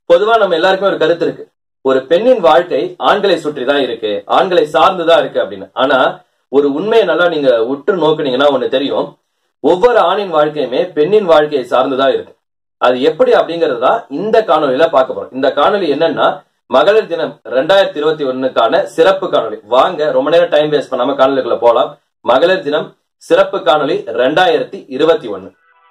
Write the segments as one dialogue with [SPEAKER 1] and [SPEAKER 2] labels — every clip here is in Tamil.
[SPEAKER 1] பொதுவா நம்ம எல்லாருக்குமே ஒரு கருத்து இருக்கு ஒரு பெண்ணின் வாழ்க்கை ஆண்களை சுற்றி தான் இருக்கு ஆண்களை சார்ந்துதான் இருக்கு அப்படின்னு ஆனா ஒரு உண்மையை நல்லா நீங்க உற்று நோக்குனீங்கன்னா ஒண்ணு தெரியும் ஒவ்வொரு ஆணின் வாழ்க்கையுமே பெண்ணின் வாழ்க்கையை சார்ந்துதான் இருக்கு அது எப்படி அப்படிங்கிறது தான் இந்த காணொலியில பார்க்க போறோம் இந்த காணொலி என்னன்னா மகளிர் தினம் ரெண்டாயிரத்தி இருபத்தி ஒண்ணுக்கான சிறப்பு காணொலி வாங்க ரொம்ப நேரம் டைம் வேஸ்ட் பண்ணாம காணொலிக்குள்ள போலாம் மகளிர் தினம் சிறப்பு காணொலி ரெண்டாயிரத்தி இருபத்தி ஒண்ணு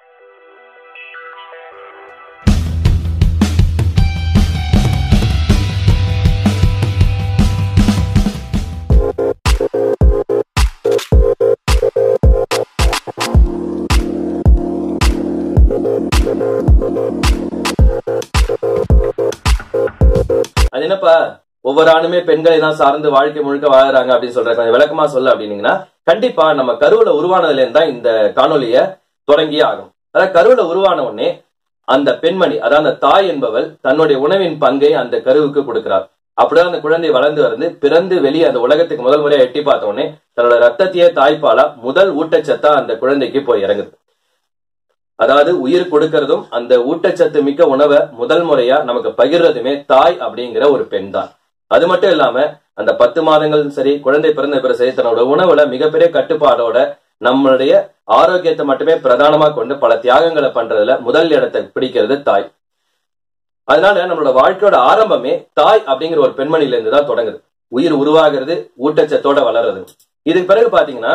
[SPEAKER 1] அது என்னப்பா ஒவ்வொரு ஆணுமே பெண்களை தான் சார்ந்து வாழ்க்கை முழுக்க வாழறாங்க அப்படின்னு சொல்ற கொஞ்சம் விளக்கமா சொல்ல அப்படின்னீங்கன்னா கண்டிப்பா நம்ம கருவுல உருவானதுல இருந்தா இந்த காணொலிய தொடங்கியே ஆகும் அதாவது கருவுல உருவான உடனே அந்த பெண்மணி அதாவது அந்த தாய் என்பவள் தன்னுடைய உணவின் பங்கை அந்த கருவுக்கு கொடுக்கிறார் அப்படிதான் அந்த குழந்தை வளர்ந்து வந்து பிறந்து வெளியே அந்த உலகத்துக்கு முதல் முறையா எட்டி பார்த்த உடனே தன்னோட ரத்தத்தையே தாய்ப்பாலா முதல் ஊட்டச்சத்தா அந்த குழந்தைக்கு போய் இறங்குது அதாவது உயிர் கொடுக்கறதும் அந்த ஊட்டச்சத்து மிக்க உணவை முதல் முறையா நமக்கு பகிர்றதுமே தாய் அப்படிங்கிற ஒரு பெண் தான் அது மட்டும் இல்லாம அந்த பத்து மாதங்கள் சரி குழந்தை பிறந்த பிறகு சரி தன்னோட உணவுல மிகப்பெரிய கட்டுப்பாடோட நம்மளுடைய ஆரோக்கியத்தை மட்டுமே பிரதானமா கொண்டு பல தியாகங்களை பண்றதுல முதல் இடத்தை பிடிக்கிறது தாய் அதனால நம்மளோட வாழ்க்கையோட ஆரம்பமே தாய் அப்படிங்கிற ஒரு பெண்மணில இருந்து தான் தொடங்குது உயிர் உருவாகிறது ஊட்டச்சத்தோட வளர்றது இதுக்கு பிறகு பாத்தீங்கன்னா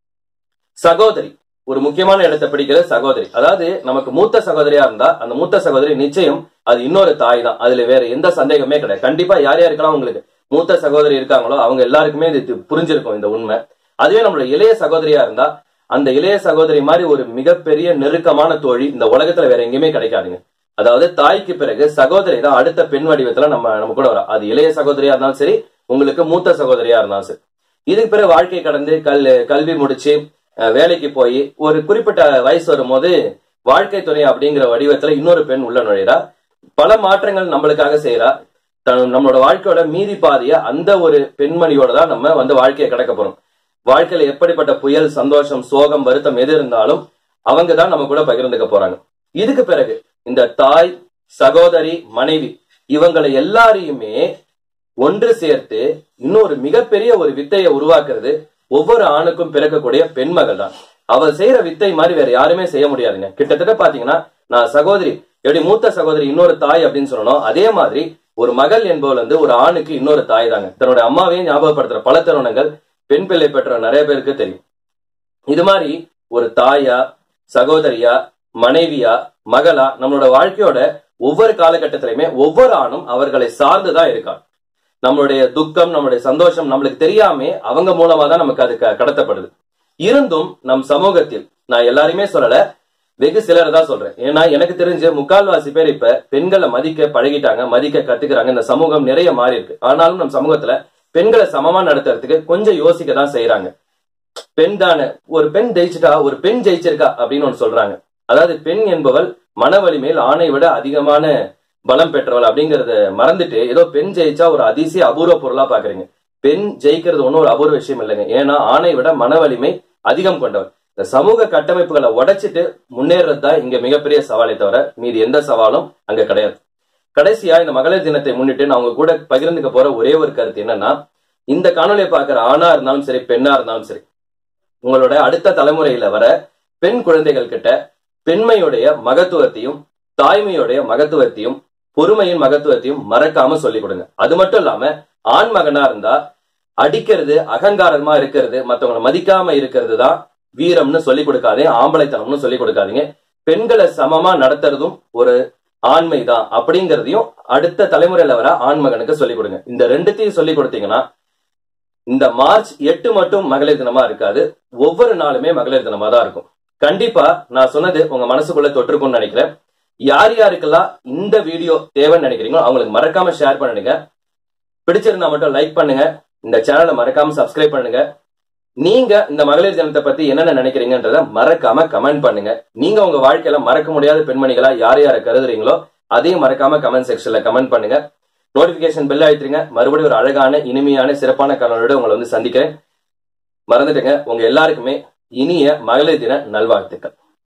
[SPEAKER 1] சகோதரி ஒரு முக்கியமான இடத்தை பிடிக்கிறது சகோதரி அதாவது நமக்கு மூத்த சகோதரியா இருந்தா அந்த மூத்த சகோதரி நிச்சயம் அது இன்னொரு தாய் தான் அதுல வேற எந்த சந்தேகமே கிடையாது கண்டிப்பா யார் யாருக்கெல்லாம் உங்களுக்கு மூத்த சகோதரி இருக்காங்களோ அவங்க எல்லாருக்குமே இது புரிஞ்சிருக்கும் இந்த உண்மை அதுவே நம்மளோட இளைய சகோதரியா இருந்தா அந்த இளைய சகோதரி மாதிரி ஒரு மிகப்பெரிய நெருக்கமான தோழி இந்த உலகத்துல வேற எங்கேயுமே கிடைக்காதுங்க அதாவது தாய்க்கு பிறகு சகோதரி தான் அடுத்த பெண் வடிவத்துல நம்ம நம்ம கூட வரா அது இளைய சகோதரியா இருந்தாலும் சரி உங்களுக்கு மூத்த சகோதரியா இருந்தாலும் சரி இதுக்கு பிறகு வாழ்க்கை கடந்து கல் கல்வி முடிச்சு வேலைக்கு போய் ஒரு குறிப்பிட்ட வயசு வரும்போது வாழ்க்கை துணை அப்படிங்கிற வடிவத்துல இன்னொரு பெண் உள்ள நுழைறா பல மாற்றங்கள் நம்மளுக்காக செய்யறா நம்மளோட வாழ்க்கையோட மீதி பாதிய அந்த ஒரு பெண்மணியோட தான் நம்ம வந்து வாழ்க்கையை கடக்க போறோம் வாழ்க்கையில எப்படிப்பட்ட புயல் சந்தோஷம் சோகம் வருத்தம் எது இருந்தாலும் அவங்க தான் நம்ம கூட பகிர்ந்துக்க போறாங்க இதுக்கு பிறகு இந்த தாய் சகோதரி மனைவி இவங்களை எல்லாரையுமே ஒன்று சேர்த்து இன்னொரு மிகப்பெரிய ஒரு வித்தையை உருவாக்குறது ஒவ்வொரு ஆணுக்கும் பிறக்கக்கூடிய பெண்மகள் தான் அவள் செய்யற வித்தை மாதிரி வேற யாருமே செய்ய முடியாதுங்க கிட்டத்தட்ட பாத்தீங்கன்னா நான் சகோதரி எப்படி மூத்த சகோதரி இன்னொரு தாய் அப்படின்னு சொல்லணும் அதே மாதிரி ஒரு மகள் என்பவள் வந்து ஒரு ஆணுக்கு இன்னொரு தாய் தாங்க தன்னோட அம்மாவையும் ஞாபகப்படுத்துற பல தருணங்கள் பெண் பிள்ளை பெற்ற நிறைய பேருக்கு தெரியும் இது மாதிரி ஒரு தாயா சகோதரியா மனைவியா மகளா நம்மளோட வாழ்க்கையோட ஒவ்வொரு காலகட்டத்திலையுமே ஒவ்வொரு ஆணும் அவர்களை சார்ந்துதான் இருக்கான் நம்மளுடைய துக்கம் நம்மளுடைய சந்தோஷம் நம்மளுக்கு தெரியாம அவங்க மூலமா தான் நமக்கு அது கடத்தப்படுது இருந்தும் நம் சமூகத்தில் நான் எல்லாருமே சொல்லல வெகு சிலர் தான் சொல்றேன் ஏன்னா எனக்கு தெரிஞ்ச முக்கால்வாசி பேர் இப்ப பெண்களை மதிக்க பழகிட்டாங்க மதிக்க கத்துக்கிறாங்க இந்த சமூகம் நிறைய மாறி இருக்கு ஆனாலும் நம் சமூகத்துல பெண்களை சமமா நடத்துறதுக்கு கொஞ்சம் யோசிக்க தான் செய்யறாங்க பெண் தானே ஒரு பெண் ஜெயிச்சுட்டா ஒரு பெண் ஜெயிச்சிருக்கா அப்படின்னு ஒன்று சொல்றாங்க அதாவது பெண் என்பவள் மன வலிமையில் ஆணை விட அதிகமான பலம் பெற்றவள் அப்படிங்கறத மறந்துட்டு ஏதோ பெண் ஜெயிச்சா ஒரு அதிசய அபூர்வ பொருளா பாக்குறீங்க பெண் ஜெயிக்கிறது ஒன்றும் ஒரு அபூர்வ விஷயம் இல்லைங்க ஏன்னா ஆணை விட மன வலிமை அதிகம் கொண்டவர் இந்த சமூக கட்டமைப்புகளை உடைச்சிட்டு முன்னேறது தான் இங்க மிகப்பெரிய சவாலை தவிர மீது எந்த சவாலும் அங்க கிடையாது கடைசியா இந்த மகளிர் தினத்தை முன்னிட்டு நான் உங்க கூட பகிர்ந்துக்க போற ஒரே ஒரு கருத்து என்னன்னா இந்த காணொலியை பாக்குற ஆணா இருந்தாலும் சரி பெண்ணா இருந்தாலும் சரி உங்களோட அடுத்த தலைமுறையில வர பெண் குழந்தைகள் கிட்ட பெண்மையுடைய மகத்துவத்தையும் தாய்மையுடைய மகத்துவத்தையும் பொறுமையின் மகத்துவத்தையும் மறக்காம சொல்லிக் கொடுங்க அது மட்டும் இல்லாம ஆண் மகனா இருந்தா அடிக்கிறது அகங்காரமா இருக்கிறது மத்தவங்களை மதிக்காம இருக்கிறது தான் வீரம்னு சொல்லிக் கொடுக்காதே ஆம்பளைத்தனம்னு சொல்லிக் கொடுக்காதீங்க பெண்களை சமமா நடத்துறதும் ஒரு ஆண்மை தான் அப்படிங்கிறதையும் அடுத்த தலைமுறையில வர ஆண்மகனுக்கு சொல்லிக் கொடுங்க இந்த ரெண்டுத்தையும் சொல்லிக் கொடுத்தீங்கன்னா இந்த மார்ச் எட்டு மட்டும் மகளிர் தினமா இருக்காது ஒவ்வொரு நாளுமே மகளிர் தினமா தான் இருக்கும் கண்டிப்பா நான் சொன்னது உங்க மனசுக்குள்ள தொற்றுக்கும்னு நினைக்கிறேன் யார் யாருக்கெல்லாம் இந்த வீடியோ தேவைன்னு நினைக்கிறீங்களோ அவங்களுக்கு மறக்காம ஷேர் பண்ணுங்க பிடிச்சிருந்தா மட்டும் லைக் பண்ணுங்க இந்த சேனலை மறக்காம சப்ஸ்கிரைப் பண்ணுங்க நீங்க இந்த மகளிர் தினத்தை பத்தி என்னென்ன நினைக்கிறீங்கன்றத மறக்காம கமெண்ட் பண்ணுங்க நீங்க உங்க வாழ்க்கையில மறக்க முடியாத பெண்மணிகளா யார் யாரை கருதுறீங்களோ அதையும் மறக்காம கமெண்ட் செக்ஷன்ல கமெண்ட் பண்ணுங்க நோட்டிபிகேஷன் பெல் ஆயிட்டுருங்க மறுபடியும் ஒரு அழகான இனிமையான சிறப்பான கலனோட உங்களை வந்து சந்திக்கிறேன் மறந்துட்டுங்க உங்க எல்லாருக்குமே இனிய மகளிர் தின நல்வாழ்த்துக்கள்